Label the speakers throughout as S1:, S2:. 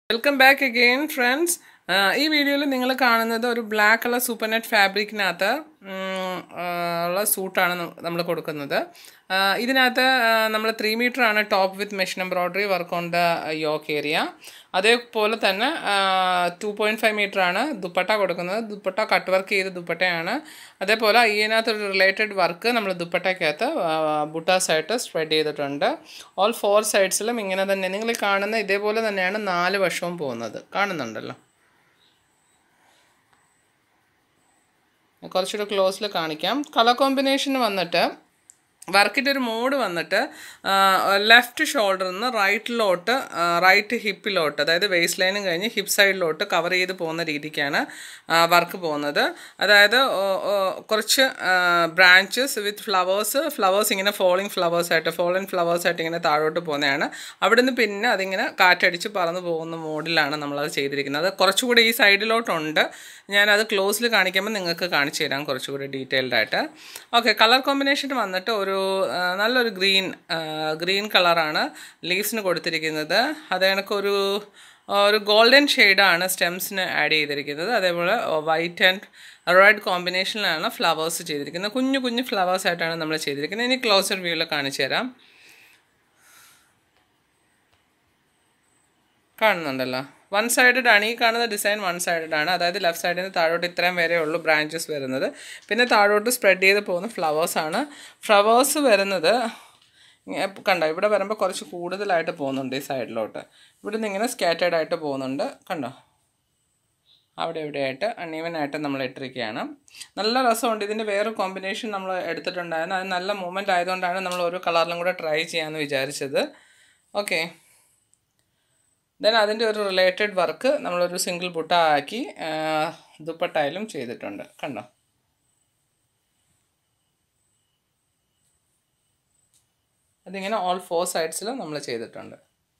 S1: welcome back again friends ഈ വീഡിയോയിൽ നിങ്ങൾ കാണുന്നത് ഒരു ബ്ലാക്ക് കളർ സൂപ്പർ നെറ്റ് ഫാബ്രിക്കിനകത്ത് ഉള്ള സൂട്ടാണ് നമ്മൾ കൊടുക്കുന്നത് ആ, ഇതിനകത്ത് നമ്മൾ ത്രീ മീറ്റർ ആണ് top with machine embroidery work on the yoke area അതേപോലെ തന്നെ ടു പോയിൻറ്റ് ഫൈവ് മീറ്റർ ആണ് ദുപ്പട്ട കൊടുക്കുന്നത് ദുപ്പട്ട കട്ട് വർക്ക് ചെയ്ത ദുപ്പട്ടയാണ് അതേപോലെ ഇതിനകത്ത് ഒരു റിലേറ്റഡ് വർക്ക് നമ്മൾ ദുപ്പട്ടയ്ക്കകത്ത് ബുട്ടാസ് ആയിട്ട് സ്പ്രെഡ് ചെയ്തിട്ടുണ്ട് ഓൾ ഫോർ സൈഡ്സിലും ഇങ്ങനെ തന്നെ നിങ്ങൾ ഈ കാണുന്ന ഇതേപോലെ തന്നെയാണ് നാല് വശവും പോകുന്നത് കാണുന്നുണ്ടല്ലോ കുറച്ചുകൂടെ ക്ലോസിൽ കാണിക്കാം കളർ കോമ്പിനേഷൻ വന്നിട്ട് വർക്കിൻ്റെ ഒരു മോഡ് വന്നിട്ട് ലെഫ്റ്റ് ഷോൾഡറിൽ നിന്ന് റൈറ്റിലോട്ട് റൈറ്റ് ഹിപ്പിലോട്ട് അതായത് വേസ്റ്റ് ലൈനും കഴിഞ്ഞ് ഹിപ്പ് സൈഡിലോട്ട് കവർ ചെയ്ത് പോകുന്ന രീതിക്കാണ് വർക്ക് പോകുന്നത് അതായത് ഓ, ഓ, കുറച്ച് ബ്രാഞ്ചസ് വിത്ത് ഫ്ലവേഴ്സ് ഫ്ലവേഴ്സ് ഇങ്ങനെ ഫോളിങ് ഫ്ലവേഴ്സ് ആയിട്ട് ഫോളിങ് ഫ്ലവേഴ്സ് ആയിട്ട് ഇങ്ങനെ താഴോട്ട് പോകുന്നതാണ് അവിടുന്ന് പിന്നെ അതിങ്ങനെ കാറ്റടിച്ച് പറന്ന് പോകുന്ന മോഡിലാണ് നമ്മളത് ചെയ്തിരിക്കുന്നത് അത് കുറച്ചുകൂടി ഈ സൈഡിലോട്ടുണ്ട് ഞാനത് ക്ലോസിൽ കാണിക്കുമ്പോൾ നിങ്ങൾക്ക് കാണിച്ചു തരാം കുറച്ചുകൂടി ഡീറ്റെയിൽഡ് ആയിട്ട് ഓക്കെ കളർ കോമ്പിനേഷൻ വന്നിട്ട് ഒരു ആ, നല്ലൊരു ഗ്രീൻ ഗ്രീൻ കളറാണ് ലീവ്സിന് കൊടുത്തിരിക്കുന്നത് അത് കണക്കൊരു ഒരു ഗോൾഡൻ ഷെയ്ഡാണ് സ്റ്റെംസിന് ആഡ് ചെയ്തിരിക്കുന്നത് അതേപോലെ വൈറ്റ് ആൻഡ് റെഡ് കോമ്പിനേഷനിലാണ് ഫ്ലവേഴ്സ് ചെയ്തിരിക്കുന്നത് കുഞ്ഞു കുഞ്ഞു ഫ്ലവേഴ്സ് ആയിട്ടാണ് നമ്മൾ ചെയ്തിരിക്കുന്നത് ഇനി ക്ലോസർ വ്യൂവിൽ കാണിച്ചു തരാം കാണുന്നുണ്ടല്ലോ വൺ സൈഡഡ് ആണ് ഈ കാണുന്ന ഡിസൈൻ വൺ സൈഡഡ് ആണ് അതായത് ലെഫ്റ്റ് സൈഡിൽ നിന്ന് താഴോട്ട് ഇത്രയും വരെ ഉള്ളൂ ബ്രാഞ്ചസ് വരുന്നത് പിന്നെ താഴോട്ട് സ്പ്രെഡ് ചെയ്ത് പോകുന്ന ഫ്ലവേഴ്സ് ആണ് ഫ്ലവേഴ്സ് വരുന്നത് ഇങ്ങ- കണ്ടോ ഇവിടെ വരുമ്പോൾ കുറച്ച് കൂടുതലായിട്ട് പോകുന്നുണ്ട് ഈ സൈഡിലോട്ട് ഇവിടെ നിന്ന് ഇങ്ങനെ സ്കാറ്റേഡ് ആയിട്ട് പോകുന്നുണ്ട് കണ്ടോ അവിടെ ഇവിടെയായിട്ട് അൺഈവൻ ആയിട്ട് നമ്മൾ ഇട്ടിരിക്കുകയാണ് നല്ല രസമുണ്ട് ഇതിൻ്റെ വേറെ കോമ്പിനേഷൻ നമ്മൾ എടുത്തിട്ടുണ്ടായിരുന്നു അത് നല്ല മൂവ്മെൻറ്റ് ആയതുകൊണ്ടാണ് നമ്മൾ ഓരോ കളറിലും കൂടെ ട്രൈ ചെയ്യാമെന്ന് വിചാരിച്ചത് ഓക്കെ ദെൻ അതിൻ്റെ ഒരു റിലേറ്റഡ് വർക്ക് നമ്മളൊരു സിംഗിൾ ബുട്ട ആക്കി ആ, ദുപ്പട്ടയിലും ചെയ്തിട്ടുണ്ട് കണ്ടോ അതിങ്ങനെ ഓൾ ഫോർ സൈഡ്സിലും നമ്മൾ ചെയ്തിട്ടുണ്ട്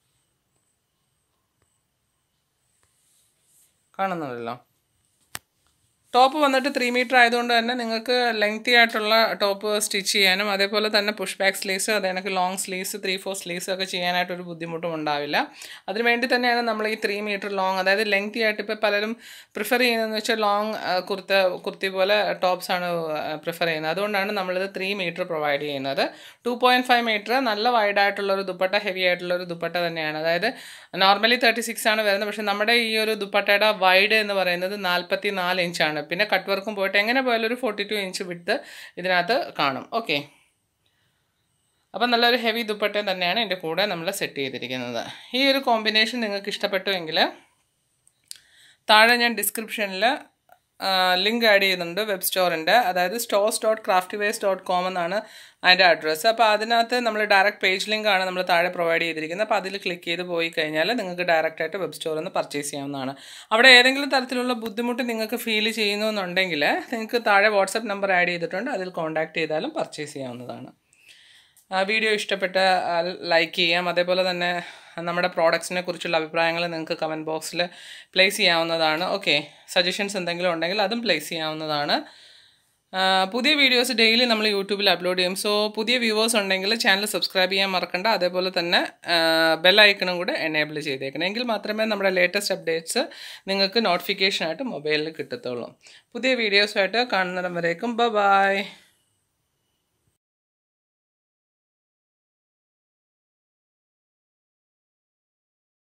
S1: കാണുന്നുണ്ടല്ലോ ടോപ്പ് വന്നിട്ട് ത്രീ മീറ്റർ ആയതുകൊണ്ട് തന്നെ നിങ്ങൾക്ക് ലെങ്തി ആയിട്ടുള്ള ടോപ്പ് സ്റ്റിച്ച് ചെയ്യാനും അതേപോലെ തന്നെ പുഷ് ബാക്ക് സ്ലീവ്സ് അതേ കണക്ക് long sleeves three four sleeves ഒക്കെ ചെയ്യാനായിട്ട് ഒരു ബുദ്ധിമുട്ടും ഉണ്ടാവില്ല അതിന് വേണ്ടി തന്നെയാണ് നമ്മൾ ഈ ത്രീ മീറ്റർ ലോങ് അതായത് ലെങ്തി ആയിട്ട് ഇപ്പോൾ പലരും പ്രിഫർ ചെയ്യുന്നതെന്ന് വെച്ചാൽ ലോങ് കുർത്ത കുർത്തി പോലെ ടോപ്സ് ആണ് പ്രിഫർ ചെയ്യുന്നത് അതുകൊണ്ടാണ് നമ്മളിത് ത്രീ മീറ്റർ പ്രൊവൈഡ് ചെയ്യുന്നത് ടു പോയിൻറ്റ് ഫൈവ് മീറ്റർ നല്ല വൈഡ് ആയിട്ടുള്ള ഒരു ദുപ്പട്ട ഹെവി ആയിട്ടുള്ള ഒരു ദുപ്പട്ട തന്നെയാണ് അതായത് നോർമലി തേർട്ടി സിക്സ് ആണ് വരുന്നത് പക്ഷേ നമ്മുടെ ഈ ഒരു ദുപ്പട്ടയുടെ വൈഡ് എന്ന് പറയുന്നത് നാൽപ്പത്തി നാല് ഇഞ്ചാണ് പിന്നെ കട്ട് വർക്കും പോയിട്ട് എങ്ങനെ പോയാലും ഒരു ഫോർട്ടി ടു ഇഞ്ച് വിട്ട് ഇതിനകത്ത് കാണും ഓക്കെ അപ്പം നല്ലൊരു ഹെവി ദുപ്പട്ട തന്നെയാണ് എൻ്റെ കൂടെ നമ്മൾ സെറ്റ് ചെയ്തിരിക്കുന്നത് ഈ ഒരു കോമ്പിനേഷൻ നിങ്ങൾക്ക് ഇഷ്ടപ്പെട്ടുവെങ്കിൽ താഴെ ഞാൻ ഡിസ്ക്രിപ്ഷനിൽ ലിങ്ക് ആഡ് ചെയ്യുന്നുണ്ട് വെബ് സ്റ്റോറിൻ്റെ അതായത് stores dot craft ways dot com എന്നാണ് അതിൻ്റെ അഡ്രസ്സ് അപ്പോൾ അതിനകത്ത് നമ്മൾ ഡയറക്റ്റ് പേജ് ലിങ്ക് ആണ് നമ്മൾ താഴെ പ്രൊവൈഡ് ചെയ്തിരിക്കുന്നത് അപ്പോൾ അതിൽ ക്ലിക്ക് ചെയ്ത് പോയി കഴിഞ്ഞാൽ നിങ്ങൾക്ക് ഡയറക്റ്റ് ആയിട്ട് വെബ് സ്റ്റോറിൽ നിന്ന് പർച്ചേസ് ചെയ്യാവുന്നതാണ് അവിടെ ഏതെങ്കിലും തരത്തിലുള്ള ബുദ്ധിമുട്ട് നിങ്ങൾക്ക് ഫീൽ ചെയ്യുന്നു എന്നുണ്ടെങ്കിൽ നിങ്ങൾക്ക് താഴെ വാട്സപ്പ് നമ്പർ ആഡ് ചെയ്തിട്ടുണ്ട് അതിൽ കോൺടാക്ട് ചെയ്താലും പർച്ചേസ് ചെയ്യാവുന്നതാണ് ആ വീഡിയോ ഇഷ്ടപ്പെട്ട ലൈക്ക് ചെയ്യാം അതേപോലെ തന്നെ നമ്മുടെ പ്രോഡക്ട്സിനെ കുറിച്ചുള്ള അഭിപ്രായങ്ങൾ നിങ്ങൾക്ക് കമൻറ്റ് ബോക്സിൽ പ്ലേസ് ചെയ്യാവുന്നതാണ് ഓക്കെ സജഷൻസ് എന്തെങ്കിലും ഉണ്ടെങ്കിൽ അതും പ്ലേസ് ചെയ്യാവുന്നതാണ് ആ, പുതിയ വീഡിയോസ് ഡെയിലി നമ്മൾ യൂട്യൂബിൽ അപ്ലോഡ് ചെയ്യും സോ പുതിയ വ്യൂവേഴ്സ് ഉണ്ടെങ്കിൽ ചാനൽ സബ്സ്ക്രൈബ് ചെയ്യാൻ മറക്കണ്ട അതേപോലെ തന്നെ ബെൽ ഐക്കണും കൂടെ എനേബിൾ ചെയ്തേക്കണം എങ്കിൽ മാത്രമേ നമ്മുടെ ലേറ്റസ്റ്റ് അപ്ഡേറ്റ്സ് നിങ്ങൾക്ക് നോട്ടിഫിക്കേഷനായിട്ട് മൊബൈലിൽ കിട്ടത്തുള്ളൂ പുതിയ വീഡിയോസുമായിട്ട് കാണുന്നിടം വരേക്കും ബ ബായ്